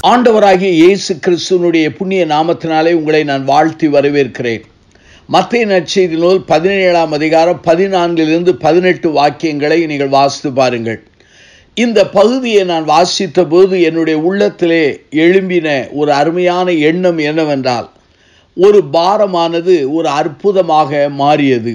ஆண்டவராகிய இயேசு கிறிஸ்துவனுடைய புண்ணிய நாமத்தினாலே உங்களை நான் வாழ்த்தி வரவேற்கிறேன் மத்திய நற்செய்தி நூல் பதினேழாம் அதிகாரம் பதினான்கிலிருந்து பதினெட்டு வாக்கியங்களை நீங்கள் வாசித்து பாருங்கள் இந்த பகுதியை நான் வாசித்த போது என்னுடைய உள்ளத்திலே எழும்பின ஒரு அருமையான எண்ணம் என்னவென்றால் ஒரு பாரமானது ஒரு அற்புதமாக மாறியது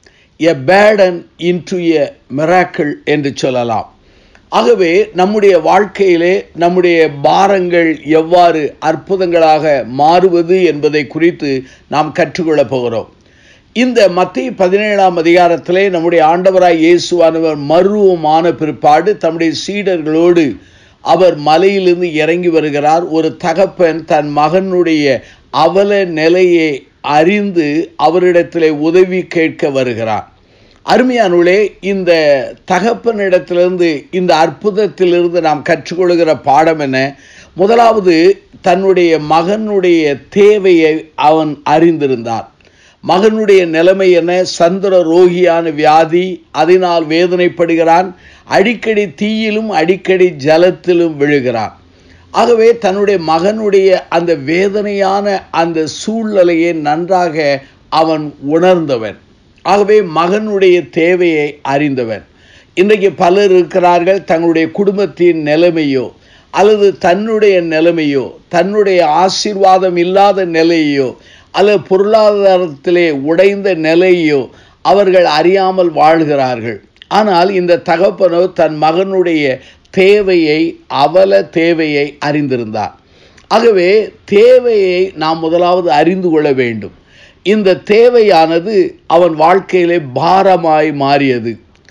a burden into a miracle என்று சொல்லலாம் ஆகவே நம்முடைய வாழ்க்கையிலே நம்முடைய பாரங்கள் எவ்வாறு அற்புதங்களாக மாறுவது என்பதை குறித்து நாம் கற்றுக்கொள்ளப் போகிறோம் இந்த மத்திய பதினேழாம் அதிகாரத்திலே நம்முடைய ஆண்டவராய் இயேசுவானவர் மருவமான பிற்பாடு தம்முடைய சீடர்களோடு அவர் மலையிலிருந்து இறங்கி வருகிறார் ஒரு தகப்பன் தன் மகனுடைய அவல நிலையை அறிந்து அவரிடத்திலே உதவி கேட்க வருகிறார் அருமையானுளே இந்த தகப்பனிடத்திலிருந்து இந்த அற்புதத்திலிருந்து நாம் கற்றுக்கொள்கிற பாடம் என்ன முதலாவது தன்னுடைய மகனுடைய தேவையை அவன் அறிந்திருந்தார் மகனுடைய நிலைமை என்ன சந்திர ரோகியான வியாதி அதனால் வேதனைப்படுகிறான் அடிக்கடி தீயிலும் அடிக்கடி ஜலத்திலும் விழுகிறான் ஆகவே தன்னுடைய மகனுடைய அந்த வேதனையான அந்த சூழ்நிலையை நன்றாக அவன் உணர்ந்தவன் ஆகவே மகனுடைய தேவையை அறிந்தவன் இன்றைக்கு பலர் இருக்கிறார்கள் தங்களுடைய குடும்பத்தின் நிலைமையோ அல்லது தன்னுடைய நிலைமையோ தன்னுடைய ஆசீர்வாதம் இல்லாத நிலையோ அல்லது பொருளாதாரத்திலே உடைந்த நிலையோ அவர்கள் அறியாமல் வாழ்கிறார்கள் ஆனால் இந்த தகப்பனோ தன் மகனுடைய தேவையை அவல தேவையை அறிந்திருந்தார் ஆகவே தேவையை நாம் முதலாவது அறிந்து கொள்ள வேண்டும் இந்த தேவையானது அவன் வாழ்க்கையிலே பாரமாய் மாறியது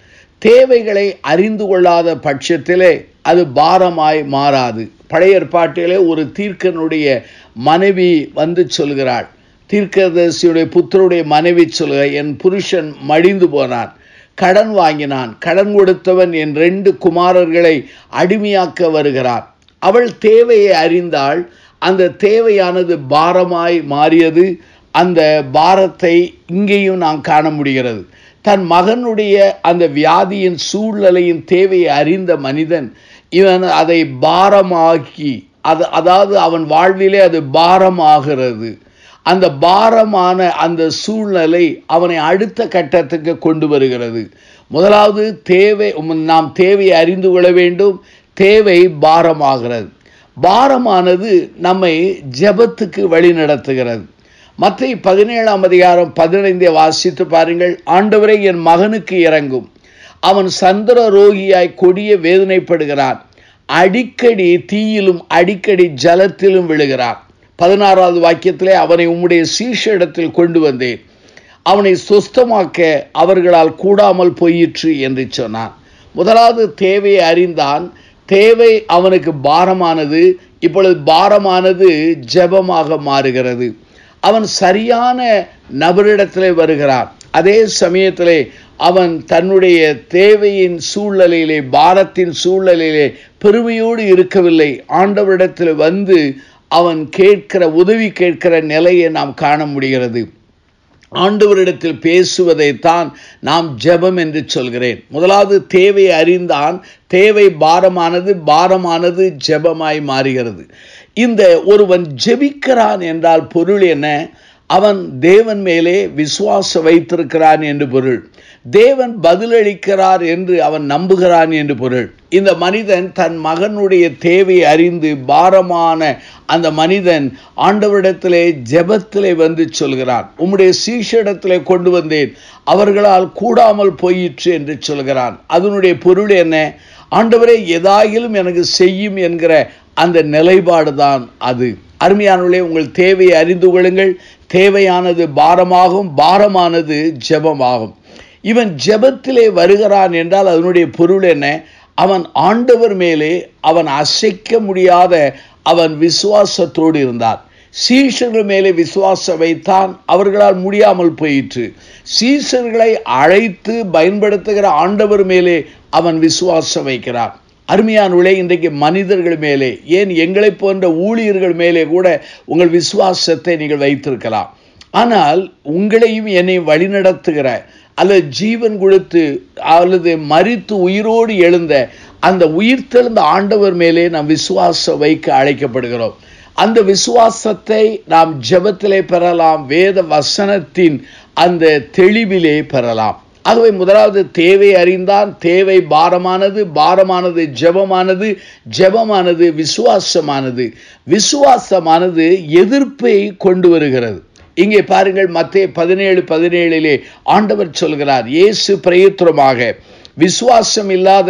தேவைகளை அறிந்து கொள்ளாத பட்சத்திலே அது பாரமாய் மாறாது பழைய ஏற்பாட்டிலே ஒரு தீர்க்கனுடைய மனைவி வந்து சொல்கிறாள் தீர்க்கதரிசியுடைய புத்தருடைய மனைவி சொல்கிற என் புருஷன் மடிந்து போனான் கடன் வாங்கினான் கடன் கொடுத்தவன் என் ரெண்டு குமாரர்களை அடிமையாக்க வருகிறான் அவள் தேவையை அறிந்தால் அந்த தேவையானது பாரமாய் மாறியது அந்த பாரத்தை இங்கேயும் நாம் காண முடிகிறது தன் மகனுடைய அந்த வியாதியின் சூழ்நிலையின் தேவையை அறிந்த மனிதன் இவன் அதை பாரமாக்கி அது அதாவது அவன் வாழ்விலே அது பாரமாகிறது அந்த பாரமான அந்த சூழ்நிலை அவனை அடுத்த கட்டத்துக்கு கொண்டு வருகிறது முதலாவது தேவை நாம் தேவையை அறிந்து கொள்ள வேண்டும் தேவை பாரமாகிறது பாரமானது நம்மை ஜபத்துக்கு வழி நடத்துகிறது மற்ற பதினேழாம் அதிகாரம் பதினைந்தை வாசித்து பாருங்கள் ஆண்டவரை என் மகனுக்கு இறங்கும் அவன் சந்திர ரோகியாய் கொடிய வேதனைப்படுகிறான் அடிக்கடி தீயிலும் அடிக்கடி ஜலத்திலும் விழுகிறான் பதினாறாவது வாக்கியத்திலே அவனை உம்முடைய சீஷ இடத்தில் கொண்டு வந்தேன் அவனை சுஸ்தமாக்க அவர்களால் கூடாமல் போயிற்று என்று சொன்னான் முதலாவது தேவையை அறிந்தான் தேவை அவனுக்கு பாரமானது இப்பொழுது பாரமானது ஜெபமாக மாறுகிறது அவன் சரியான நபரிடத்திலே வருகிறான் அதே சமயத்திலே அவன் தன்னுடைய தேவையின் சூழ்நிலையிலே பாரத்தின் சூழ்நிலையிலே பெருமையோடு இருக்கவில்லை ஆண்டவரிடத்தில் வந்து அவன் கேட்கிற உதவி கேட்கிற நிலையை நாம் காண முடிகிறது ஆண்டவரிடத்தில் பேசுவதைத்தான் நாம் ஜெபம் என்று சொல்கிறேன் முதலாவது தேவை அறிந்தான் தேவை பாரமானது பாரமானது ஜெபமாய் மாறுகிறது இந்த ஒருவன் ஜெபிக்கிறான் என்றால் பொருள் என்ன அவன் தேவன் மேலே விசுவாசம் வைத்திருக்கிறான் என்று பொருள் தேவன் பதிலளிக்கிறார் என்று அவன் நம்புகிறான் என்று பொருள் இந்த மனிதன் தன் மகனுடைய தேவையை அறிந்து பாரமான அந்த மனிதன் ஆண்டவரிடத்திலே ஜெபத்திலே வந்து சொல்கிறான் உம்முடைய சீஷிடத்திலே கொண்டு வந்தேன் அவர்களால் கூடாமல் போயிற்று என்று சொல்கிறான் அதனுடைய பொருள் என்ன ஆண்டவரே எதாகிலும் எனக்கு செய்யும் என்கிற அந்த நிலைப்பாடு தான் அது அருமையானவர்களே உங்கள் தேவையை அறிந்து கொள்ளுங்கள் தேவையானது பாரமாகும் பாரமானது ஜெபமாகும் இவன் ஜெபத்திலே வருகிறான் என்றால் அதனுடைய பொருள் என்ன அவன் ஆண்டவர் மேலே அவன் அசைக்க முடியாத அவன் விசுவாசத்தோடு இருந்தான் சீஷர்கள் மேலே விசுவாசம் வைத்தான் அவர்களால் முடியாமல் போயிற்று சீஷர்களை அழைத்து பயன்படுத்துகிற ஆண்டவர் மேலே அவன் விசுவாசம் வைக்கிறான் அருமையானுள்ளே இன்றைக்கு மனிதர்கள் மேலே ஏன் எங்களை போன்ற ஊழியர்கள் மேலே கூட உங்கள் விசுவாசத்தை நீங்கள் வைத்திருக்கலாம் ஆனால் உங்களையும் என்னையும் வழிநடத்துகிற அல்லது ஜீவன் கொடுத்து அல்லது மறித்து உயிரோடு எழுந்த அந்த உயிர்த்தெழுந்த ஆண்டவர் மேலே நாம் விசுவாசம் வைக்க அழைக்கப்படுகிறோம் அந்த விசுவாசத்தை நாம் ஜெபத்திலே பெறலாம் வேத வசனத்தின் அந்த தெளிவிலே பெறலாம் ஆகவே முதலாவது தேவை அறிந்தான் தேவை பாரமானது பாரமானது ஜெபமானது ஜெபமானது விசுவாசமானது விசுவாசமானது எதிர்ப்பை கொண்டு வருகிறது இங்கே பாருங்கள் மத்திய பதினேழு பதினேழிலே ஆண்டவர் சொல்கிறார் இயேசு பிரயத்திரமாக விசுவாசம் இல்லாத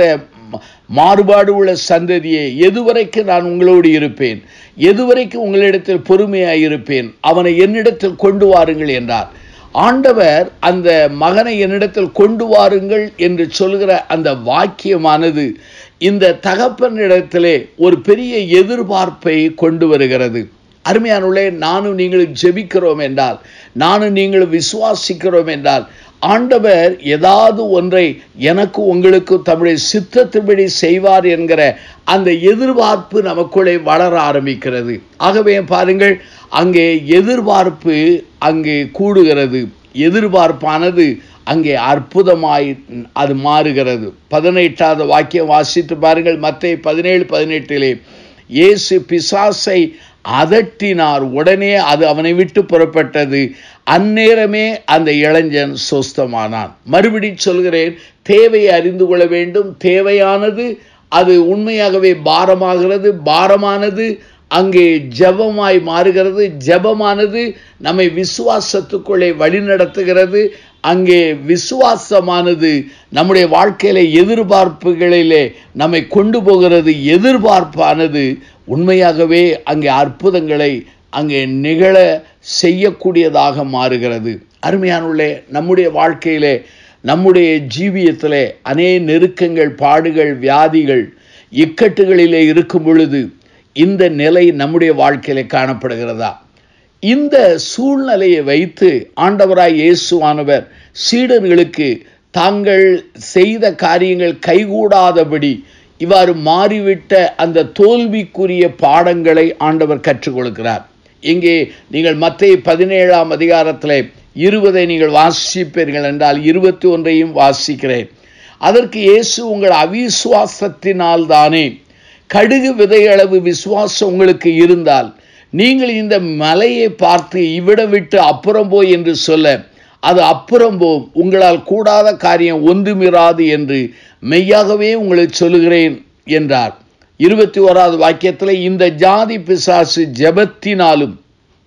மாறுபாடு உள்ள சந்ததியே எதுவரைக்கும் நான் உங்களோடு இருப்பேன் எதுவரைக்கும் உங்களிடத்தில் பொறுமையாய் இருப்பேன் அவனை என்னிடத்தில் கொண்டு வாருங்கள் என்றார் ஆண்டவர் அந்த மகனை என்னிடத்தில் கொண்டு வாருங்கள் என்று சொல்கிற அந்த வாக்கியமானது இந்த தகப்பனிடத்திலே ஒரு பெரிய எதிர்பார்ப்பை கொண்டு வருகிறது அருமையானுள்ளே நானும் நீங்களும் ஜெபிக்கிறோம் என்றால் நானும் நீங்களும் விசுவாசிக்கிறோம் என்றால் ஆண்டவர் ஏதாவது ஒன்றை எனக்கு உங்களுக்கு தம்முடைய சித்தத்தின்படி செய்வார் என்கிற அந்த எதிர்பார்ப்பு நமக்குள்ளே வளர ஆரம்பிக்கிறது ஆகவே பாருங்கள் அங்கே எதிர்பார்ப்பு அங்கே கூடுகிறது எதிர்பார்ப்பானது அங்கே அற்புதமாய் அது மாறுகிறது பதினெட்டாவது வாக்கியம் வாசித்து பாருங்கள் மத்திய பதினேழு பதினெட்டிலே இயேசு பிசாசை அதட்டினார் உடனே அது அவனை விட்டு புறப்பட்டது அந்நேரமே அந்த இளைஞன் சொஸ்தமானான் மறுபடி சொல்கிறேன் தேவையை அறிந்து கொள்ள வேண்டும் தேவையானது அது உண்மையாகவே பாரமாகிறது பாரமானது அங்கே ஜபமாய் மாறுகிறது ஜபமானது நம்மை விசுவாசத்துக்குள்ளே வழிநடத்துகிறது அங்கே விசுவாசமானது நம்முடைய வாழ்க்கையில எதிர்பார்ப்புகளிலே நம்மை கொண்டு போகிறது எதிர்பார்ப்பானது உண்மையாகவே அங்கே அற்புதங்களை அங்கே நிகழ செய்யக்கூடியதாக மாறுகிறது அருமையானுள்ளே நம்முடைய வாழ்க்கையிலே நம்முடைய ஜீவியத்திலே அநேக நெருக்கங்கள் பாடுகள் வியாதிகள் இக்கட்டுகளிலே இருக்கும் பொழுது இந்த நிலை நம்முடைய வாழ்க்கையிலே காணப்படுகிறதா இந்த சூழ்நிலையை வைத்து ஆண்டவராய் இயேசுவானவர் சீடர்களுக்கு தாங்கள் செய்த காரியங்கள் கைகூடாதபடி இவ்வாறு மாறிவிட்ட அந்த தோல்விக்குரிய பாடங்களை ஆண்டவர் கற்றுக் கொடுக்கிறார் இங்கே நீங்கள் மத்திய பதினேழாம் அதிகாரத்தில் இருபதை நீங்கள் வாசிப்பீர்கள் என்றால் இருபத்தி ஒன்றையும் வாசிக்கிறேன் அதற்கு இயேசு உங்கள் அவிசுவாசத்தினால் தானே கடுகு விதையளவு விசுவாசம் உங்களுக்கு இருந்தால் நீங்கள் இந்த மலையை பார்த்து இவிட விட்டு அப்புறம் போய் என்று சொல்ல அது அப்புறம் போம் உங்களால் கூடாத காரியம் ஒன்றுமிராது என்று மெய்யாகவே உங்களுக்கு சொல்லுகிறேன் என்றார் இருபத்தி ஓராவது வாக்கியத்தில் இந்த ஜாதி பிசாசு ஜபத்தினாலும்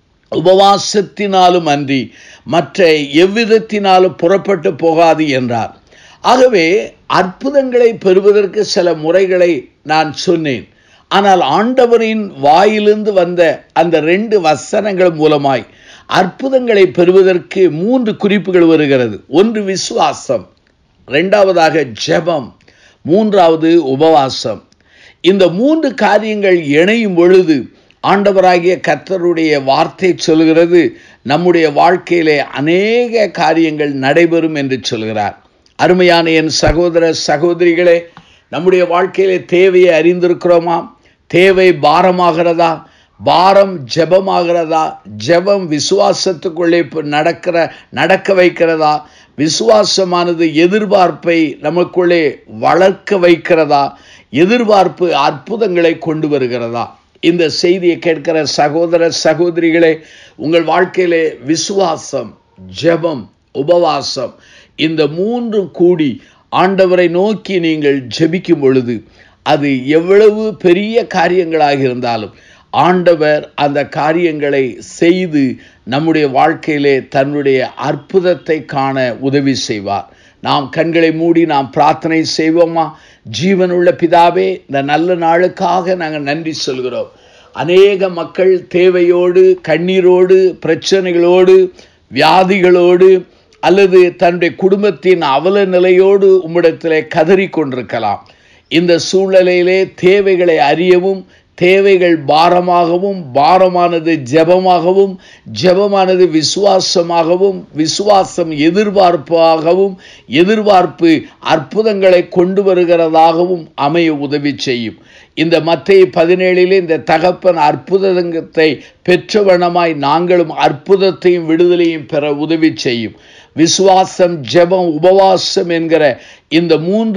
உபவாசத்தினாலும் அன்றி மற்ற எவ்விதத்தினாலும் புறப்பட்டு போகாது என்றார் ஆகவே அற்புதங்களை பெறுவதற்கு சில முறைகளை நான் சொன்னேன் ஆனால் ஆண்டவரின் வாயிலிருந்து வந்த அந்த ரெண்டு வசனங்கள் மூலமாய் அற்புதங்களை பெறுவதற்கு மூன்று குறிப்புகள் வருகிறது ஒன்று விசுவாசம் ரெண்டாவதாக ஜெபம் மூன்றாவது உபவாசம் இந்த மூன்று காரியங்கள் இணையும் பொழுது ஆண்டவராகிய கர்த்தருடைய வார்த்தை சொல்கிறது நம்முடைய வாழ்க்கையிலே அநேக காரியங்கள் நடைபெறும் என்று சொல்கிறார் அருமையான என் சகோதர சகோதரிகளே நம்முடைய வாழ்க்கையிலே தேவையை அறிந்திருக்கிறோமா தேவை பாரமாகிறதா பாரம் ஜெபமாகிறதா ஜெபம் விசுவாசத்துக்குள்ளே நடக்கிற நடக்க வைக்கிறதா விசுவாசமானது எதிர்பார்ப்பை நமக்குள்ளே வளர்க்க வைக்கிறதா எதிர்பார்ப்பு அற்புதங்களை கொண்டு வருகிறதா இந்த செய்தியை கேட்கிற சகோதர சகோதரிகளே உங்கள் வாழ்க்கையிலே விசுவாசம் ஜெபம் உபவாசம் இந்த மூன்று கூடி ஆண்டவரை நோக்கி நீங்கள் ஜெபிக்கும் பொழுது அது எவ்வளவு பெரிய காரியங்களாக இருந்தாலும் ஆண்டவர் அந்த காரியங்களை செய்து நம்முடைய வாழ்க்கையிலே தன்னுடைய அற்புதத்தை காண உதவி செய்வார் நாம் கண்களை மூடி நாம் பிரார்த்தனை செய்வோமா ஜீவனுள்ள பிதாவே இந்த நல்ல நாளுக்காக நாங்கள் நன்றி சொல்கிறோம் அநேக மக்கள் தேவையோடு கண்ணீரோடு பிரச்சனைகளோடு வியாதிகளோடு அல்லது தன்னுடைய குடும்பத்தின் அவல நிலையோடு உம்மிடத்திலே கதறி கொண்டிருக்கலாம் இந்த சூழ்நிலையிலே தேவைகளை அறியவும் தேவைகள் பாரமாகவும் பாரமானது ஜெபமாகவும் ஜெபமானது விசுவாசமாகவும் விசுவாசம் எதிர்பார்ப்பாகவும் எதிர்பார்ப்பு அற்புதங்களை கொண்டு வருகிறதாகவும் அமைய உதவி செய்யும் இந்த மத்திய பதினேழிலே இந்த தகப்பன் அற்புதத்தை பெற்றவனமாய் நாங்களும் அற்புதத்தையும் விடுதலையும் பெற உதவி செய்யும் விசுவாசம் ஜெபம் உபவாசம் என்கிற இந்த மூன்று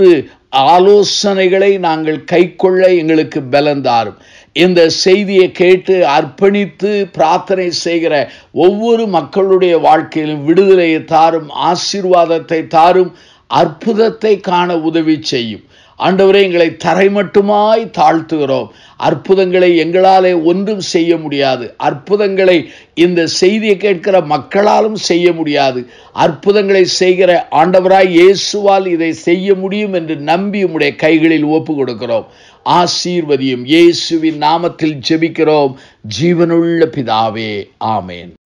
ஆலோசனைகளை நாங்கள் கைக்கொள்ள எங்களுக்கு பலந்தாரும் இந்த செய்தியை கேட்டு அர்ப்பணித்து பிரார்த்தனை செய்கிற ஒவ்வொரு மக்களுடைய வாழ்க்கையிலும் விடுதலையை தாரும் ஆசீர்வாதத்தை தாரும் அற்புதத்தை காண உதவி செய்யும் ஆண்டவரே எங்களை தரை மட்டுமாய் தாழ்த்துகிறோம் அற்புதங்களை எங்களாலே ஒன்றும் செய்ய முடியாது அற்புதங்களை இந்த செய்தியை கேட்கிற மக்களாலும் செய்ய முடியாது அற்புதங்களை செய்கிற ஆண்டவராய் இயேசுவால் இதை செய்ய முடியும் என்று நம்பி உம்முடைய கைகளில் ஒப்பு கொடுக்கிறோம் ஆசீர்வதியும் இயேசுவின் நாமத்தில் ஜெபிக்கிறோம் ஜீவனுள்ள பிதாவே ஆமேன்